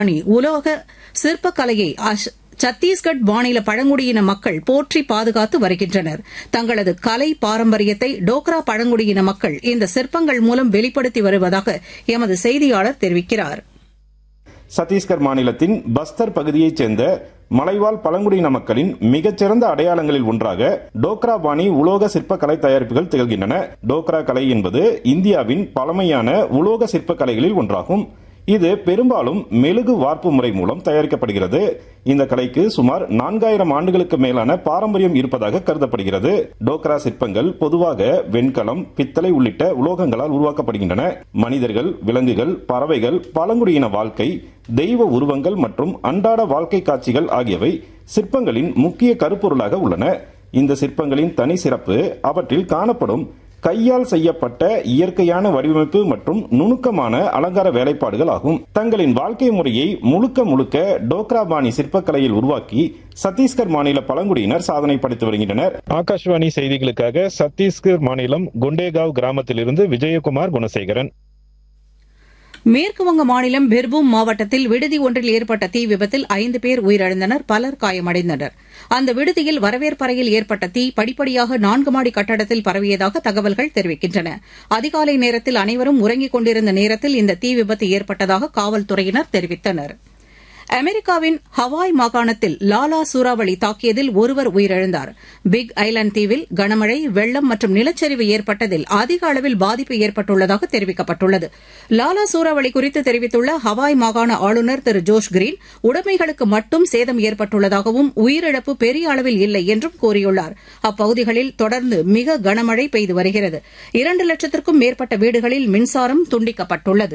அணி உலோக சிற்பக்கலையை சத்தீஸ்கட் மாநில பழங்குடியின மக்கள் போற்றி பாதுகாத்து வருகின்றனர் தங்களது கலை பாரம்பரியத்தை டோக்ரா பழங்குடியின மக்கள் இந்த சிற்பங்கள் மூலம் வெளிப்படுத்தி வருவதாக எமது செய்தியாளர் தெரிவிக்கிறார் சத்தீஸ்கர் மாநிலத்தின் பஸ்தர் பகுதியைச் சேர்ந்த மலைவாழ் பழங்குடியின மக்களின் மிகச்சிறந்த அடையாளங்களில் ஒன்றாக டோக்ரா பாணி உலோக சிற்ப கலை தயாரிப்புகள் திகழ்கின்றன டோக்ரா கலை என்பது இந்தியாவின் பழமையான உலோக சிற்ப கலைகளில் ஒன்றாகும் இது பெரும்பாலும் மெழுகு வார்ப்பு முறை மூலம் தயாரிக்கப்படுகிறது இந்த கலைக்கு சுமார் நான்காயிரம் ஆண்டுகளுக்கு மேலான பாரம்பரியம் இருப்பதாக கருதப்படுகிறது டோக்ரா சிற்பங்கள் பொதுவாக வெண்கலம் பித்தளை உள்ளிட்ட உலோகங்களால் உருவாக்கப்படுகின்றன மனிதர்கள் விலங்குகள் பறவைகள் பழங்குடியின வாழ்க்கை தெய்வ உருவங்கள் மற்றும் அன்றாட வாழ்க்கை காட்சிகள் ஆகியவை சிற்பங்களின் முக்கிய கருப்பொருளாக உள்ளன இந்த சிற்பங்களின் தனி சிறப்பு அவற்றில் காணப்படும் கையால் செய்யப்பட்ட இயற்கையான வடிவமைப்பு மற்றும் நுணுக்கமான அலங்கார வேலைப்பாடுகள் ஆகும் தங்களின் வாழ்க்கை முறையை முழுக்க முழுக்க டோக்ரா பாணி சிற்பக்கலையில் உருவாக்கி சத்தீஸ்கர் மாநில பழங்குடியினர் சாதனை படைத்து வருகின்றனர் ஆகாஷ்வாணி செய்திகளுக்காக சத்தீஸ்கர் மாநிலம் குண்டேகாவ் கிராமத்திலிருந்து விஜயகுமார் குணசேகரன் மேற்குவங்க மாநிலம் பிர்பூம் மாவட்டத்தில் விடுதி ஒன்றில் ஏற்பட்ட தீ விபத்தில் ஐந்து பேர் உயிரிழந்தனர் பலர் காயமடைந்தனர் அந்த விடுதியில் வரவேற்பறையில் ஏற்பட்ட தீ படிப்படியாக நான்கு மாடி கட்டடத்தில் பரவியதாக தகவல்கள் தெரிவிக்கின்றன அதிகாலை நேரத்தில் அனைவரும் உறங்கிக் கொண்டிருந்த நேரத்தில் இந்த தீ விபத்து ஏற்பட்டதாக காவல்துறையினர் தெரிவித்தனா் அமெரிக்காவின் ஹவாய் மாகாணத்தில் லாலா சூறாவளி தாக்கியதில் ஒருவர் உயிரிழந்தார் பிக் ஐலாந்து தீவில் கனமழை வெள்ளம் மற்றும் நிலச்சரிவு ஏற்பட்டதில் அதிக அளவில் பாதிப்பு ஏற்பட்டுள்ளதாக தெரிவிக்கப்பட்டுள்ளது லாலா சூறாவளி குறித்து தெரிவித்துள்ள ஹவாய் மாகாண ஆளுநர் திரு ஜோஷ் கிரீன் உடைமைகளுக்கு மட்டும் சேதம் ஏற்பட்டுள்ளதாகவும் உயிரிழப்பு பெரிய அளவில் இல்லை என்றும் கூறியுள்ளார் அப்பகுதிகளில் தொடர்ந்து மிக கனமழை பெய்து வருகிறது இரண்டு லட்சத்திற்கும் மேற்பட்ட வீடுகளில் மின்சாரம் துண்டிக்கப்பட்டுள்ளது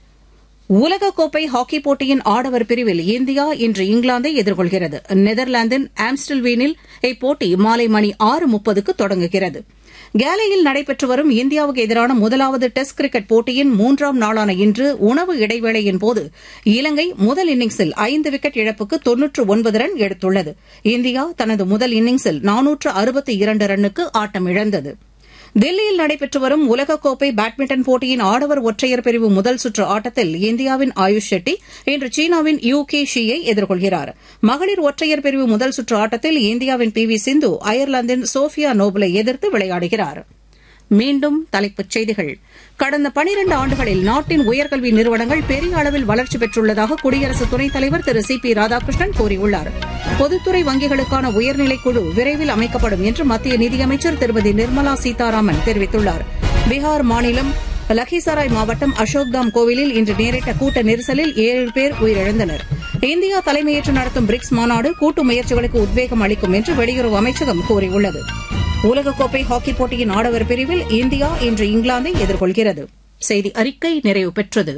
உலகக்கோப்பை ஹாக்கிப் போட்டியின் ஆடவர் பிரிவில் இந்தியா இன்று இங்கிலாந்தை எதிர்கொள்கிறது நெதர்லாந்தின் ஆம்ஸ்டல்வீனில் இப்போட்டி மாலை மணி ஆறு முப்பதுக்கு தொடங்குகிறது கேலையில் நடைபெற்று வரும் இந்தியாவுக்கு எதிரான முதலாவது டெஸ்ட் கிரிக்கெட் போட்டியின் மூன்றாம் நாளான இன்று உணவு இடைவேளையின் போது இலங்கை முதல் இன்னிங்ஸில் ஐந்து விக்கெட் இழப்புக்கு தொன்னூற்று ஒன்பது ரன் எடுத்துள்ளது இந்தியா தனது முதல் இன்னிங்ஸில் நானூற்று அறுபத்தி இரண்டு ரன்னுக்கு ஆட்டமிழந்தது தில்லியில் நடைபெற்று வரும் உலகக்கோப்பை பேட்மிண்டன் போட்டியின் ஆடவர் ஒற்றையர் பிரிவு முதல் சுற்று ஆட்டத்தில் இந்தியாவின் ஆயுஷ் ஷெட்டி இன்று சீனாவின் யூ கே ஷியை எதிர்கொள்கிறார் மகளிர் ஒற்றையர் பிரிவு முதல் சுற்று ஆட்டத்தில் இந்தியாவின் பி வி சிந்து அயர்லாந்தின் சோஃபியா நோபலை எதிர்த்து விளையாடுகிறார் மீண்டும் தலைப்புச் செய்திகள் கடந்த பனிரண்டு ஆண்டுகளில் நாட்டின் உயர்கல்வி நிறுவனங்கள் பெரிய அளவில் வளர்ச்சி பெற்றுள்ளதாக குடியரசு துணைத் தலைவர் திரு சி பி ராதாகிருஷ்ணன் கூறியுள்ளார் பொதுத்துறை வங்கிகளுக்கான உயர்நிலைக் குழு விரைவில் அமைக்கப்படும் என்று மத்திய நிதியமைச்சர் திருமதி நிர்மலா சீதாராமன் தெரிவித்துள்ளார் பீகார் மாநிலம் லக்கிசராய் மாவட்டம் அசோக்தாம் கோவிலில் இன்று நேரிட்ட கூட்ட நெரிசலில் ஏழு பேர் உயிரிழந்தனர் இந்தியா தலைமையேற்று நடத்தும் பிரிக்ஸ் மாநாடு கூட்டு முயற்சிகளுக்கு உத்வேகம் அளிக்கும் என்று வெளியுறவு அமைச்சகம் கூறியுள்ளது உலகக்கோப்பை ஹாக்கிப் போட்டியின் ஆடவர் பிரிவில் இந்தியா இன்று இங்கிலாந்தை எதிர்கொள்கிறது செய்தி அறிக்கை நிறைவு பெற்றது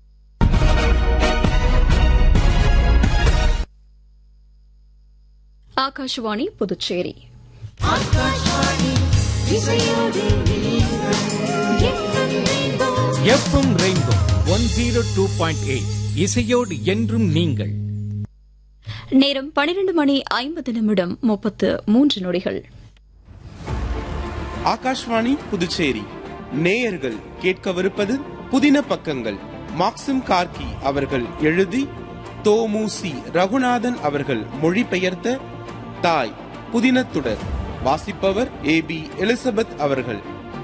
Akashvani Puducherry FM rainbow one zero two point eight இசையோடு என்றும் நீங்கள் நேரம் பனிரெண்டு மணி ஐம்பது நிமிடம் முப்பத்து மூன்று நொடிகள் ஆகாஷ்வாணி புதுச்சேரி நேயர்கள் கேட்கவிருப்பது புதின பக்கங்கள் மாக்சிம் கார்கி அவர்கள் எழுதி தோமுசி ரகுநாதன் அவர்கள் மொழிபெயர்த்த தாய் புதினத்துடர் வாசிப்பவர் ஏ பி எலிசபெத் அவர்கள்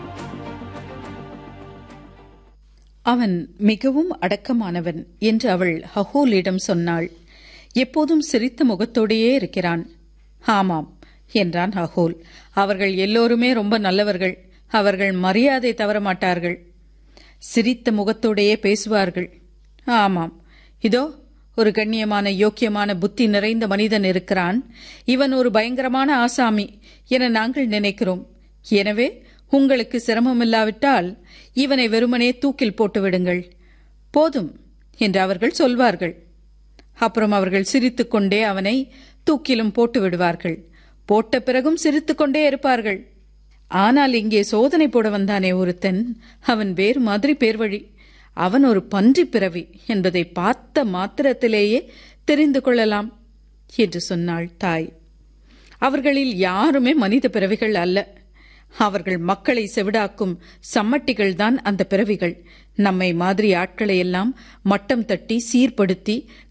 அவன் மிகவும் அடக்கமானவன் என்று அவள் ஹஹூலிடம் சொன்னாள் எப்போதும் சிரித்த முகத்தோடையே இருக்கிறான் ஆமாம் என்றான் ஹஹூல் அவர்கள் எல்லோருமே ரொம்ப நல்லவர்கள் அவர்கள் மரியாதை தவற மாட்டார்கள் சிரித்த முகத்தோடையே பேசுவார்கள் ஆமாம் இதோ ஒரு கண்ணியமான யோக்கியமான புத்தி நிறைந்த மனிதன் இருக்கிறான் இவன் ஒரு பயங்கரமான ஆசாமி என நாங்கள் நினைக்கிறோம் எனவே உங்களுக்கு சிரமமில்லாவிட்டால் இவனை வெறுமனே தூக்கில் போட்டு விடுங்கள் போதும் என்று அவர்கள் சொல்வார்கள் அப்புறம் அவர்கள் சிரித்துக்கொண்டே அவனை தூக்கிலும் போட்டு விடுவார்கள் போட்ட பிறகும் சிரித்துக்கொண்டே இருப்பார்கள் ஆனால் இங்கே சோதனை போட வந்தானே ஒருத்தன் அவன் வேறு மாதிரி பேர்வழி அவன் ஒரு பன்றி பிறவி என்பதை பார்த்த மாத்திரத்திலேயே தெரிந்து கொள்ளலாம் என்று சொன்னாள் தாய் அவர்களில் யாருமே மனித பிறவிகள் அல்ல அவர்கள் மக்களை செவிடாக்கும் சம்மட்டிகள்தான் அந்த பிறவிகள் நம்மை மாதிரி ஆட்களையெல்லாம் மட்டம் தட்டி சீர்படுத்தி